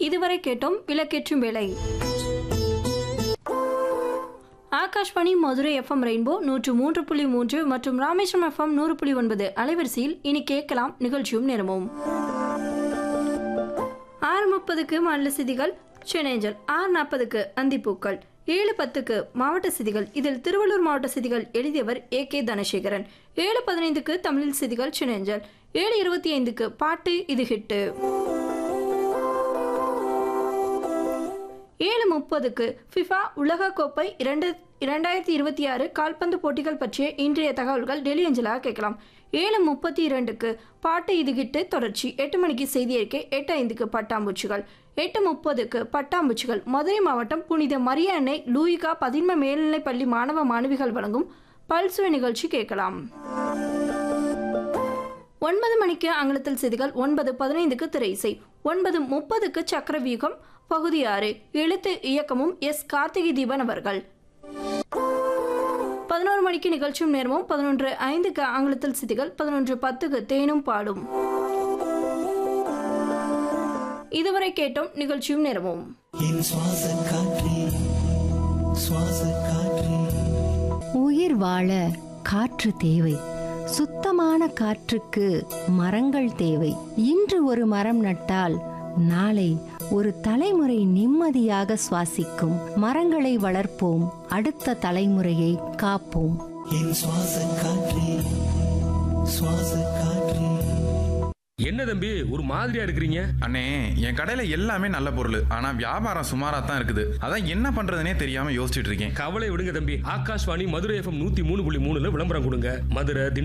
இதுவரை கேட்டோம் விளக்கேற்றும் வேலை ஆகாஷ்வாணி மதுரை எஃப்எம் ரெயின்போ நூற்று மூன்று புள்ளி மூன்று மற்றும் ராமேஸ்வரம் எஃப்எம் நூறு புள்ளி ஒன்பது அலைவரிசையில் இனி கேட்கலாம் நிகழ்ச்சியும் நேரமும் ஆறு முப்பதுக்கு மாநில செய்திகள் சென்னைஞ்சல் ஆறு நாற்பதுக்கு அந்திப்பூக்கள் ஏழு பத்துக்கு மாவட்ட செய்திகள் இதில் திருவள்ளூர் மாவட்ட செய்திகள் எழுதியவர் ஏ கே தனசேகரன் ஏழு பதினைந்துக்கு தமிழில் செய்திகள் சென்னைஞ்சல் ஏழு இருபத்தி ஐந்துக்கு பாட்டு இது ஹிட்டு ஏழு முப்பதுக்கு ஃபிஃபா உலகக்கோப்பை இரண்டு இரண்டாயிரத்தி இருபத்தி ஆறு கால்பந்து போட்டிகள் பற்றிய இன்றைய தகவல்கள் டெல்லி அஞ்சலாக கேட்கலாம் ஏழு முப்பத்தி இரண்டுக்கு பாட்டு இதுகிட்டு தொடர்ச்சி எட்டு மணிக்கு செய்தி அறிக்கை எட்டு ஐந்துக்கு பட்டாம்பூச்சிகள் எட்டு முப்பதுக்கு பட்டாம்பூச்சிகள் மதுரை மாவட்டம் புனித மரிய அன்னை லூயிகா பதின்ம மேல்நிலைப் பள்ளி மாணவ மாணவிகள் வழங்கும் பல்சுவை நிகழ்ச்சி கேட்கலாம் ஒன்பது மணிக்கு ஆங்கிலத்தில் செய்திகள் ஒன்பது பதினைந்துக்கு திரை இசை ஒன்பது முப்பதுக்கு சக்கரவியூகம் பகுதி ஆறு எழுத்து இயக்கமும் எஸ் கார்த்திகை தீபன் அவர்கள் பதினோரு மணிக்கு நிகழ்ச்சியும் நேரமும் பதினொன்று ஐந்துக்கு ஆங்கிலத்தில் செய்திகள் பதினொன்று பத்துக்கு தேனும் பாடும் இதுவரை கேட்டோம் நிகழ்ச்சியும் நேரமும் என் சுவாச காற்றே சுவாச காற்றே உயிர் வாழ காற்று தேவை சுத்தமான காற்றுக்கு மரங்கள் தேவை இன்று ஒரு மரம் நட்டால் நாளை ஒரு தலைமுறை நிம்மதியாக சுவாசிக்கும் மரங்களை வளர்ப்போம் அடுத்த தலைமுறையை காப்போம் என் சுவாச காற்றே சுவாச காற்றே என்ன தம்பி ஒரு மாதிரியா இருக்கிறீங்க அண்ணே என் கடையில எல்லாமே நல்ல பொருள் ஆனா வியாபாரம் சுமாரா தான் இருக்குது அதான் என்ன பண்றதுனே தெரியாம யோசிச்சுட்டு இருக்கேன் கவலை விடுங்க தம்பி ஆகாஷ்வாணி மதுரை எஃப்எம் நூத்தி மூணு புள்ளி மூணுல விளம்பரம் கொடுங்க மதுரை